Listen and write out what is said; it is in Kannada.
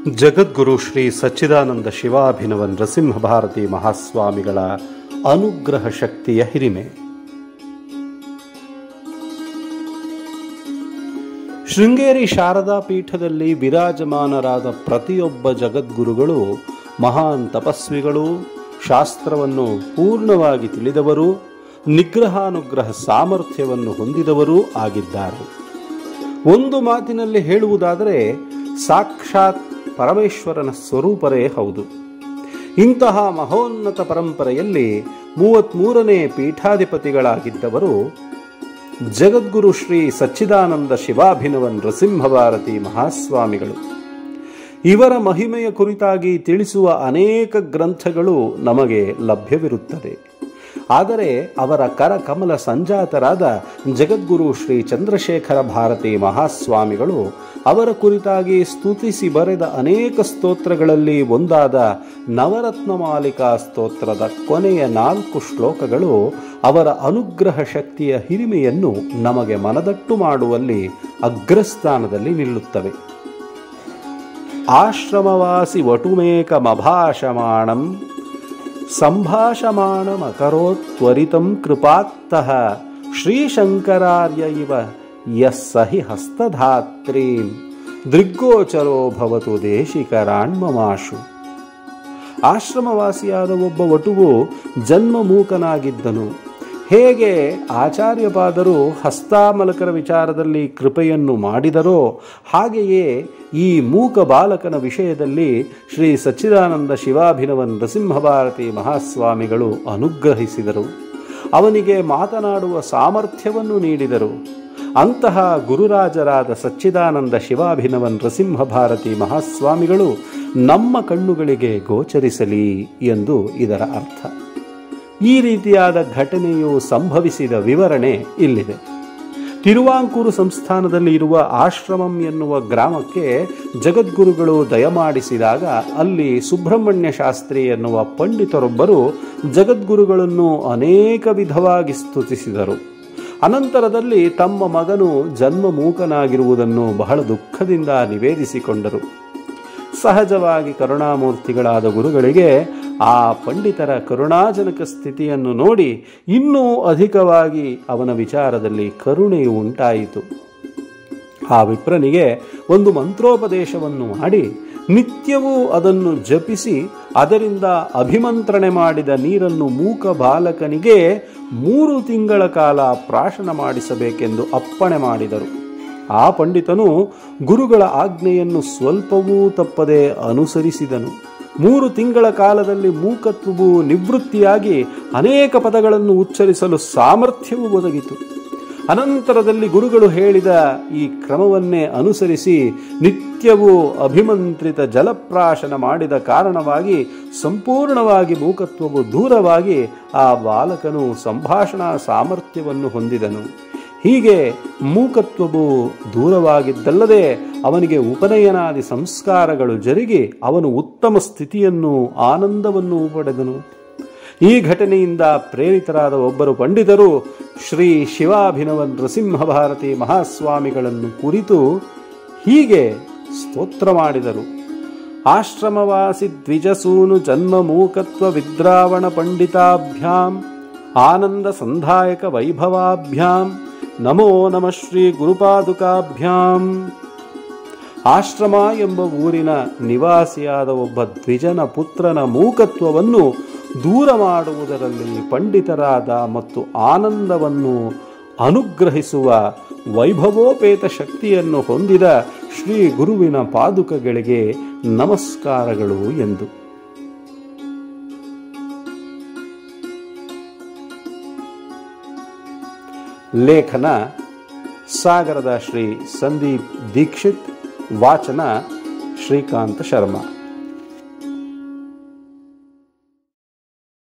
ಜಗದ್ಗುರು ಶ್ರೀ ಸಚ್ಚಿದಾನಂದ ಶಿವಾಭಿನವ ನರಸಿಂಹ ಭಾರತಿ ಮಹಾಸ್ವಾಮಿಗಳ ಅನುಗ್ರಹ ಶಕ್ತಿಯ ಹಿರಿಮೆ ಶೃಂಗೇರಿ ಶಾರದಾ ಪೀಠದಲ್ಲಿ ವಿರಾಜಮಾನರಾದ ಪ್ರತಿಯೊಬ್ಬ ಜಗದ್ಗುರುಗಳು ಮಹಾನ್ ತಪಸ್ವಿಗಳು ಶಾಸ್ತ್ರವನ್ನು ಪೂರ್ಣವಾಗಿ ತಿಳಿದವರು ನಿಗ್ರಹಾನುಗ್ರಹ ಸಾಮರ್ಥ್ಯವನ್ನು ಹೊಂದಿದವರೂ ಆಗಿದ್ದಾರೆ ಒಂದು ಮಾತಿನಲ್ಲಿ ಹೇಳುವುದಾದರೆ ಸಾಕ್ಷಾತ್ ಪರಮೇಶ್ವರನ ಸ್ವರೂಪರೇ ಹೌದು ಇಂತಹ ಮಹೋನ್ನತ ಪರಂಪರೆಯಲ್ಲಿ ಮೂವತ್ಮೂರನೇ ಪೀಠಾಧಿಪತಿಗಳಾಗಿದ್ದವರು ಜಗದ್ಗುರು ಶ್ರೀ ಸಚ್ಚಿದಾನಂದ ಶಿವಾಭಿನವ ನೃಸಿಂಹ ಭಾರತಿ ಮಹಾಸ್ವಾಮಿಗಳು ಇವರ ಮಹಿಮೆಯ ಕುರಿತಾಗಿ ತಿಳಿಸುವ ಅನೇಕ ಗ್ರಂಥಗಳು ನಮಗೆ ಲಭ್ಯವಿರುತ್ತದೆ ಆದರೆ ಅವರ ಕರಕಮಲ ಸಂಜಾತರಾದ ಜಗದ್ಗುರು ಶ್ರೀ ಚಂದ್ರಶೇಖರ ಭಾರತಿ ಮಹಾಸ್ವಾಮಿಗಳು ಅವರ ಕುರಿತಾಗಿ ಸ್ತುತಿಸಿ ಬರೆದ ಅನೇಕ ಸ್ತೋತ್ರಗಳಲ್ಲಿ ಒಂದಾದ ನವರತ್ನ ಮಾಲಿಕಾ ಸ್ತೋತ್ರದ ಕೊನೆಯ ನಾಲ್ಕು ಶ್ಲೋಕಗಳು ಅವರ ಅನುಗ್ರಹ ಶಕ್ತಿಯ ಹಿರಿಮೆಯನ್ನು ನಮಗೆ ಮನದಟ್ಟು ಮಾಡುವಲ್ಲಿ ಅಗ್ರಸ್ಥಾನದಲ್ಲಿ ನಿಲ್ಲುತ್ತವೆ ಆಶ್ರಮವಾಸಿ ವಟುಮೇಕಮಭಾಷಮಾಣಂ ಸಂಭಾಷಮಾಣಮಕರೋತ್ವರಿತಂ ಕೃಪಾತ್ತಃ ಶ್ರೀಶಂಕರಾರ್ಯ ಇವ ಯಸ್ಸಹಿ ಹಸ್ತಧಾತ್ರೀಂ ದೃಗ್ಗೋಚರೋ ಭವತು ದೇಶಿಕರಾಣ್ಮಮಾಶು ಆಶ್ರಮವಾಸಿಯಾದ ಒಬ್ಬ ವಟುವು ಜನ್ಮ ಮೂಕನಾಗಿದ್ದನು ಹೇಗೆ ಆಚಾರ್ಯಪಾದರು ಹಸ್ತಾಮಲಕರ ವಿಚಾರದಲ್ಲಿ ಕೃಪೆಯನ್ನು ಮಾಡಿದರೋ ಹಾಗೆಯೇ ಈ ಮೂಕ ಬಾಲಕನ ವಿಷಯದಲ್ಲಿ ಶ್ರೀ ಸಚ್ಚಿದಾನಂದ ಶಿವಾಭಿನವ ನರಸಿಂಹ ಭಾರತಿ ಮಹಾಸ್ವಾಮಿಗಳು ಅನುಗ್ರಹಿಸಿದರು ಅವನಿಗೆ ಮಾತನಾಡುವ ಸಾಮರ್ಥ್ಯವನ್ನು ನೀಡಿದರು ಅಂತಹ ಗುರುರಾಜರಾದ ಸಚ್ಚಿದಾನಂದ ಶಿವಾಭಿನವ ನರಸಿಂಹ ಭಾರತಿ ಮಹಾಸ್ವಾಮಿಗಳು ನಮ್ಮ ಕಣ್ಣುಗಳಿಗೆ ಗೋಚರಿಸಲಿ ಎಂದು ಇದರ ಅರ್ಥ ಈ ರೀತಿಯಾದ ಘಟನೆಯು ಸಂಭವಿಸಿದ ವಿವರಣೆ ಇಲ್ಲಿದೆ ತಿರುವಾಂಕೂರು ಸಂಸ್ಥಾನದಲ್ಲಿ ಇರುವ ಆಶ್ರಮಂ ಎನ್ನುವ ಗ್ರಾಮಕ್ಕೆ ಜಗದ್ಗುರುಗಳು ದಯಮಾಡಿಸಿದಾಗ ಅಲ್ಲಿ ಸುಬ್ರಹ್ಮಣ್ಯ ಶಾಸ್ತ್ರಿ ಎನ್ನುವ ಪಂಡಿತರೊಬ್ಬರು ಜಗದ್ಗುರುಗಳನ್ನು ಅನೇಕ ವಿಧವಾಗಿ ಸ್ತುತಿಸಿದರು ಅನಂತರದಲ್ಲಿ ತಮ್ಮ ಮಗನು ಜನ್ಮ ಮೂಕನಾಗಿರುವುದನ್ನು ಬಹಳ ದುಃಖದಿಂದ ನಿವೇದಿಸಿಕೊಂಡರು ಸಹಜವಾಗಿ ಕರುಣಾಮೂರ್ತಿಗಳಾದ ಗುರುಗಳಿಗೆ ಆ ಪಂಡಿತರ ಕರುಣಾಜನಕ ಸ್ಥಿತಿಯನ್ನು ನೋಡಿ ಇನ್ನೂ ಅಧಿಕವಾಗಿ ಅವನ ವಿಚಾರದಲ್ಲಿ ಕರುಣೆಯು ಉಂಟಾಯಿತು ಆ ವಿಪ್ರನಿಗೆ ಒಂದು ಮಂತ್ರೋಪದೇಶವನ್ನು ಮಾಡಿ ನಿತ್ಯವೂ ಅದನ್ನು ಜಪಿಸಿ ಅದರಿಂದ ಅಭಿಮಂತ್ರಣೆ ಮಾಡಿದ ನೀರನ್ನು ಮೂಕ ಬಾಲಕನಿಗೆ ಮೂರು ತಿಂಗಳ ಕಾಲ ಪ್ರಾಶನ ಮಾಡಿಸಬೇಕೆಂದು ಅಪ್ಪಣೆ ಮಾಡಿದರು ಆ ಪಂಡಿತನು ಗುರುಗಳ ಆಜ್ಞೆಯನ್ನು ಸ್ವಲ್ಪವೂ ತಪ್ಪದೆ ಅನುಸರಿಸಿದನು ಮೂರು ತಿಂಗಳ ಕಾಲದಲ್ಲಿ ಮೂಕತ್ವವು ನಿವೃತ್ತಿಯಾಗಿ ಅನೇಕ ಪದಗಳನ್ನು ಉಚ್ಚರಿಸಲು ಸಾಮರ್ಥ್ಯವೂ ಒದಗಿತು ಅನಂತರದಲ್ಲಿ ಗುರುಗಳು ಹೇಳಿದ ಈ ಕ್ರಮವನ್ನೇ ಅನುಸರಿಸಿ ನಿತ್ಯವೂ ಅಭಿಮಂತ್ರಿತ ಜಲಪ್ರಾಶನ ಮಾಡಿದ ಕಾರಣವಾಗಿ ಸಂಪೂರ್ಣವಾಗಿ ಮೂಕತ್ವವು ದೂರವಾಗಿ ಆ ಬಾಲಕನು ಸಂಭಾಷಣಾ ಸಾಮರ್ಥ್ಯವನ್ನು ಹೊಂದಿದನು ಹೀಗೆ ಮೂಕತ್ವವು ದೂರವಾಗಿದ್ದಲ್ಲದೆ ಅವನಿಗೆ ಉಪನಯನಾದಿ ಸಂಸ್ಕಾರಗಳು ಜರುಗಿ ಅವನು ಉತ್ತಮ ಸ್ಥಿತಿಯನ್ನು ಆನಂದವನ್ನು ಪಡೆದನು ಈ ಘಟನೆಯಿಂದ ಪ್ರೇರಿತರಾದ ಒಬ್ಬರು ಪಂಡಿತರು ಶ್ರೀ ಶಿವಾಭಿನವ ನೃಸಿಂಹ ಭಾರತಿ ಮಹಾಸ್ವಾಮಿಗಳನ್ನು ಕುರಿತು ಹೀಗೆ ಸ್ತೋತ್ರ ಮಾಡಿದರು ಆಶ್ರಮವಾಸಿ ದ್ವಿಜಸೂನು ಜನ್ಮ ಮೂಕತ್ವ ವಿದ್ರಾವಣ ಪಂಡಿತಾಭ್ಯಾಂ ಆನಂದ ಸಂಧಾಯಕ ವೈಭವಾಭ್ಯಾಂ ನಮೋ ನಮ ಶ್ರೀ ಗುರುಪಾದುಕಾಭ್ಯಾಂ ಆಶ್ರಮ ಎಂಬ ಊರಿನ ನಿವಾಸಿಯಾದ ಒಬ್ಬ ದ್ವಿಜನ ಪುತ್ರನ ಮೂಕತ್ವವನ್ನು ದೂರ ಮಾಡುವುದರಲ್ಲಿ ಪಂಡಿತರಾದ ಮತ್ತು ಆನಂದವನ್ನು ಅನುಗ್ರಹಿಸುವ ವೈಭವೋಪೇತ ಶಕ್ತಿಯನ್ನು ಹೊಂದಿದ ಶ್ರೀ ಗುರುವಿನ ಪಾದುಕಗಳಿಗೆ ನಮಸ್ಕಾರಗಳು ಎಂದು ಲೇಖನ ಸಾಗರದ ಶ್ರೀ ಸಂದೀಪ್ ದೀಕ್ಷಿತ್ ವಾಚನ ಶ್ರೀಕಾಂತ ಶರ್ಮಾ